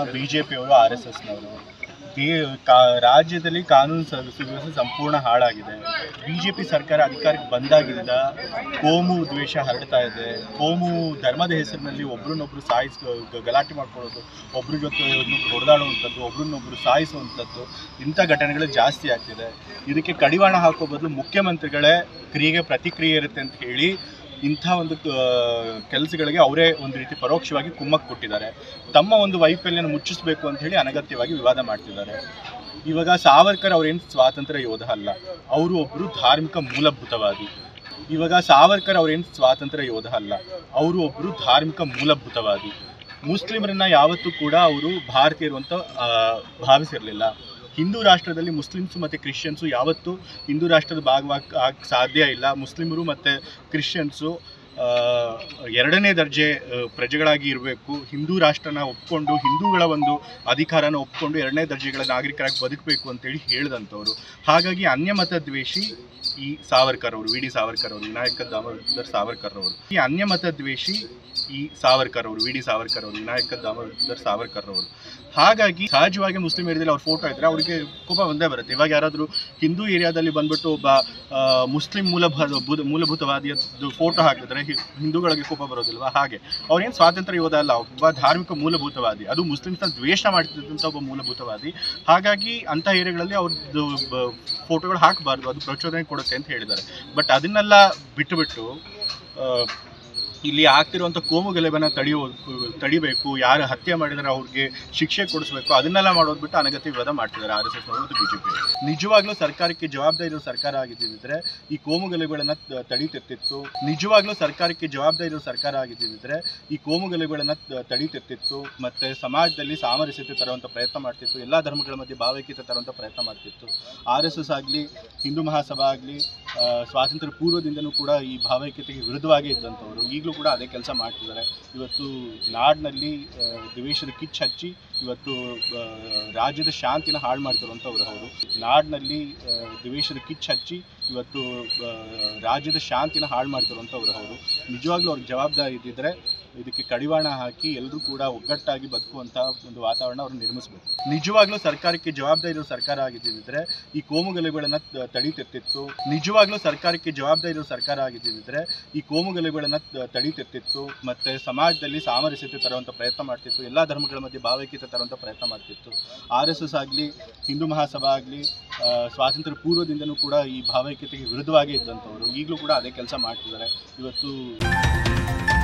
B ಜೆ ಪಿಯವರು ಆರ್ ಎಸ್ ಎಸ್ನವರು ರಾಜ್ಯದಲ್ಲಿ ಕಾನೂನು ಸ- ಸುವ್ಯವಸ್ಥೆ ಸಂಪೂರ್ಣ ಹಾಳಾಗಿದೆ ಬಿ ಜೆ ಪಿ ಸರ್ಕಾರ ಅಧಿಕಾರಕ್ಕೆ ಬಂದಾಗಿಂದ ಕೋಮು ದ್ವೇಷ ಹರಡ್ತಾ ಇದೆ ಕೋಮು ಧರ್ಮದ ಹೆಸರಿನಲ್ಲಿ ಒಬ್ರನ್ನೊಬ್ರು ಸಾಯಿಸ್ ಗ- ಗಲಾಟೆ ಮಾಡ್ಕೊಳ್ಳೋದು ಒಬ್ರ ಜೊತೆ ಹೊಡೆದಾಡುವಂಥದ್ದು ಒಬ್ರನ್ನೊಬ್ರು ಸಾಯಿಸುವಂಥದ್ದು ಇಂಥ ಘಟನೆಗಳು ಜಾಸ್ತಿ ಆಗ್ತಿದೆ ಇದಕ್ಕೆ ಕಡಿವಾಣ ಹಾಕೋ ಬದಲು ಮುಖ್ಯಮಂತ್ರಿಗಳೇ ಕ್ರಿಯೆಗೆ ಪ್ರತಿಕ್ರಿಯೆ ಇರುತ್ತೆ ಅಂತ ಹೇಳಿ ಇಂಥ ಒಂದು ಕೆಲಸಗಳಿಗೆ ಅವರೇ ಒಂದು ರೀತಿ ಪರೋಕ್ಷವಾಗಿ ಕುಮ್ಮಕ್ಕೆ ಕೊಟ್ಟಿದ್ದಾರೆ ತಮ್ಮ ಒಂದು ವೈಫಲ್ಯನ ಮುಚ್ಚಿಸಬೇಕು ಅಂತ ಹೇಳಿ ಅನಗತ್ಯವಾಗಿ ವಿವಾದ ಮಾಡ್ತಿದ್ದಾರೆ ಇವಾಗ ಸಾವರ್ಕರ್ ಅವ್ರೇನು ಸ್ವಾತಂತ್ರ್ಯ ಯೋಧ ಅಲ್ಲ ಅವರು ಒಬ್ಬರು ಧಾರ್ಮಿಕ ಮೂಲಭೂತವಾದಿ ಇವಾಗ ಸಾವರ್ಕರ್ ಅವ್ರೇನು ಸ್ವಾತಂತ್ರ್ಯ ಯೋಧ ಅಲ್ಲ ಅವರು ಒಬ್ಬರು ಧಾರ್ಮಿಕ ಮೂಲಭೂತವಾದಿ ಮುಸ್ಲಿಮರನ್ನ ಯಾವತ್ತೂ ಕೂಡ ಅವರು ಭಾರತೀಯರು ಅಂತ ಆ, ಭಾವಿಸಿರಲಿಲ್ಲ ಹಿಂದೂ ರಾಷ್ಟ್ರದಲ್ಲಿ ಮುಸ್ಲಿಮ್ಸ್ ಮತ್ತು ಕ್ರಿಶ್ಚಿಯನ್ಸು ಯಾವತ್ತೂ ಹಿಂದೂ ರಾಷ್ಟ್ರದ ಭಾಗವಾಗಿ ಆಗ್ ಸಾಧ್ಯ ಇಲ್ಲ ಮುಸ್ಲಿಮರು ಮತ್ತು ಕ್ರಿಶ್ಚಿಯನ್ಸು ಆ, ಎರಡನೇ ದರ್ಜೆ ಆ, ಪ್ರಜೆಗಳಾಗಿ ಇರಬೇಕು ಹಿಂದೂ ರಾಷ್ಟ್ರನ ಒಪ್ಕೊಂಡು ಹಿಂದೂಗಳ ಒಂದು ಅಧಿಕಾರನ ಒಪ್ಕೊಂಡು ಎರಡನೇ ದರ್ಜೆಗಳ ನಾಗರಿಕರಾಗಿ ಬದುಕಬೇಕು ಅಂತೇಳಿ ಹೇಳಿದಂಥವ್ರು ಹಾಗಾಗಿ ಅನ್ಯಮತ ದ್ವೇಷಿ ಈ ಸಾವರ್ಕರ್ ಅವರು ವಿ ಡಿ ಸಾವರ್ಕರ್ ಅವರು ವಿನಾಯಕ ದಾಮೋದರ್ ಸಾವರ್ಕರ್ ಅವರು ಈ ಅನ್ಯಮತ ದ್ವೇಷಿ ಈ ಸಾವರ್ಕರ್ ಅವರು ವಿ ಡಿ ಸಾವರ್ಕರ್ ಅವರು ವಿನಾಯಕ ದಾಮೋದರ್ ಸಾವರ್ಕರ್ ಅವರು ಹಾಗಾಗಿ ಸಹಜವಾಗಿ ಮುಸ್ಲಿಂ ಏರಿಯಾದಲ್ಲಿ ಅವ್ರ ಫೋಟೋ ಇದ್ರೆ ಅವರಿಗೆ ಕೋಪ ಬಂದೇ ಬರುತ್ತೆ ಇವಾಗ ಯಾರಾದರೂ ಹಿಂದೂ ಏರಿಯಾದಲ್ಲಿ ಬಂದ್ಬಿಟ್ಟು ಒಬ್ಬ ಆ, ಮುಸ್ಲಿಂ ಮೂಲಭ ಬುಧ- ಮೂಲಭೂತವಾದಿಯ ಫೋಟೋ ಹಾಕಿದ್ರೆ ಹಿ- ಹಿಂದೂಗಳಿಗೆ ಕೋಪ ಬರೋದಿಲ್ವಾ ಹಾಗೆ ಅವ್ರೇನು ಸ್ವಾತಂತ್ರ್ಯ ಯೋಧ ಅಲ್ಲ ಒಬ್ಬ ಧಾರ್ಮಿಕ ಮೂಲಭೂತವಾದಿ ಅದು ಮುಸ್ಲಿಮ್ಸ್ನ ದ್ವೇಷ ಮಾಡ್ತಿದ್ದಂಥ ಒಬ್ಬ ಮೂಲಭೂತವಾದಿ ಹಾಗಾಗಿ ಅಂಥ ಏರಿಯಾಗಳಲ್ಲಿ ಅವ್ರದ್ದು ಫೋಟೋಗಳು ಹಾಕಬಾರ್ದು ಅದು ಪ್ರಚೋದನೆ ಕೊಡುತ್ತೆ ಅಂತ ಹೇಳಿದ್ದಾರೆ ಬಟ್ ಅದನ್ನೆಲ್ಲ ಬಿಟ್ಟುಬಿಟ್ಟು ಆ, ಇಲ್ಲಿ ಆಗ್ತಿರುವಂಥ ಕೋಮು ಗಲಭೆನ ತಡೆಯೋ ತಡಿಬೇಕು ಯಾರು ಹತ್ಯೆ ಮಾಡಿದರೆ ಅವ್ರಿಗೆ ಶಿಕ್ಷೆ ಕೊಡಿಸ್ಬೇಕು ಅದನ್ನೆಲ್ಲ ಮಾಡೋದು ಬಿಟ್ಟು ಅನಗತ್ಯ ವಿವಾದ ಮಾಡ್ತಿದ್ದಾರೆ ಆರ್ ಎಸ್ ಎಸ್ ಮತ್ತು ಬಿಜೆಪಿ ನಿಜವಾಗ್ಲೂ ಸರ್ಕಾರಕ್ಕೆ ಜವಾಬ್ದಾರಿ ಇರೋ ಸರ್ಕಾರ ಆಗಿದ್ದಿದ್ರೆ ಈ ಕೋಮು ಗಲಭೆಗಳನ್ನ ತ- ತಡೀತಿರ್ತಿತ್ತು ನಿಜವಾಗ್ಲೂ ಸರ್ಕಾರಕ್ಕೆ ಜವಾಬ್ದಾರಿ ಇರೋ ಸರ್ಕಾರ ಆಗಿದ್ದಿದ್ರೆ ಈ ಕೋಮು ಗಲಭೆಗಳನ್ನ ತ- ತಡೀತಿರ್ತಿತ್ತು ಮತ್ತೆ ಸಮಾಜದಲ್ಲಿ ಸಾಮರಸ್ಯತೆ ತರುವಂಥ ಪ್ರಯತ್ನ ಮಾಡ್ತಿತ್ತು ಎಲ್ಲ ಧರ್ಮಗಳ ಮಧ್ಯೆ ಭಾವೈಕ್ಯತೆ ತರುವಂಥ ಪ್ರಯತ್ನ ಮಾಡ್ತಿತ್ತು ಆರ್ ಎಸ್ ಎಸ್ ಆಗಲಿ ಹಿಂದೂ ಮಹಾಸಭಾ ಆಗಲಿ ಸ್ವಾತಂತ್ರ್ಯ ಪೂರ್ವದಿಂದನೂ ಕೂಡ ಈ ಭಾವೈಕ್ಯತೆಗೆ ವಿರುದ್ಧವಾಗೇ ಇದ್ದಂಥವ್ರು ಈಗಲೂ ಕೂಡ ಅದೇ ಕೆಲಸ ಮಾಡ್ತಿದ್ದಾರೆ ಇವತ್ತು ನಾಡಿನಲ್ಲಿ ಆ, ದ್ವೇಷದ ಕಿಚ್ಚು ಹಚ್ಚಿ ಇವತ್ತು ಆ, ರಾಜ್ಯದ ಶಾಂತಿನ ಹಾಳು ಮಾಡ್ತಿರುವಂಥವ್ರು ಅವರು ನಾಡಿನಲ್ಲಿ ಆ, ದ್ವೇಷದ ಕಿಚ್ಚು ಹಚ್ಚಿ ಇವತ್ತು ಆ, ರಾಜ್ಯದ ಶಾಂತಿನ ಹಾಳು ಮಾಡ್ತಿರುವಂಥವ್ರು ಅವರು ನಿಜವಾಗ್ಲೂ ಅವ್ರಿಗೆ ಜವಾಬ್ದಾರಿ ಇದ್ದಿದ್ರೆ ಇದಕ್ಕೆ ಕಡಿವಾಣ ಹಾಕಿ ಎಲ್ಲರೂ ಕೂಡ ಒಗ್ಗಟ್ಟಾಗಿ ಬದುಕುವಂಥ ಒಂದು ವಾತಾವರಣ ಅವ್ರು ನಿರ್ಮಿಸಬೇಕು ನಿಜವಾಗ್ಲೂ ಸರ್ಕಾರಕ್ಕೆ ಜವಾಬ್ದಾರಿ ಇರೋ ಸರ್ಕಾರ ಆಗಿದ್ದಿದ್ರೆ ಈ ಕೋಮು ಗಲಭೆಗಳನ್ನ ತ- ತಡೀತಿರ್ತಿತ್ತು ನಿಜವಾಗ್ಲೂ ಸರ್ಕಾರಕ್ಕೆ ಜವಾಬ್ದಾರಿ ಇರೋ ಸರ್ಕಾರ ಆಗಿದ್ದಿದ್ರೆ ಈ ಕೋಮು ಗಲಭೆಗಳನ್ನ ತ- ತಡೀತಿರ್ತಿತ್ತು ಮತ್ತೆ ಸಮಾಜದಲ್ಲಿ ಸಾಮರಸ್ಯತೆ ತರುವಂಥ ಪ್ರಯತ್ನ ಮಾಡ್ತಿತ್ತು ಎಲ್ಲ ಧರ್ಮಗಳ ಮಧ್ಯೆ ಭಾವೈಕ್ಯತೆ ತರುವಂಥ ಪ್ರಯತ್ನ ಮಾಡ್ತಿತ್ತು ಆರ್ ಎಸ್ ಎಸ್ ಆಗಲಿ ಹಿಂದೂ ಮಹಾಸಭಾ ಆಗಲಿ ಸ್ವಾತಂತ್ರ್ಯ ಪೂರ್ವದಿಂದನೂ ಕೂಡ ಈ ಭಾವೈಕ್ಯತೆಗೆ ವಿರುದ್ಧವಾಗೇ ಇದ್ದಂಥವ್ರು ಈಗಲೂ ಕೂಡ ಅದೇ ಕೆಲಸ ಮಾಡ್ತಿದ್ದಾರೆ ಇವತ್ತು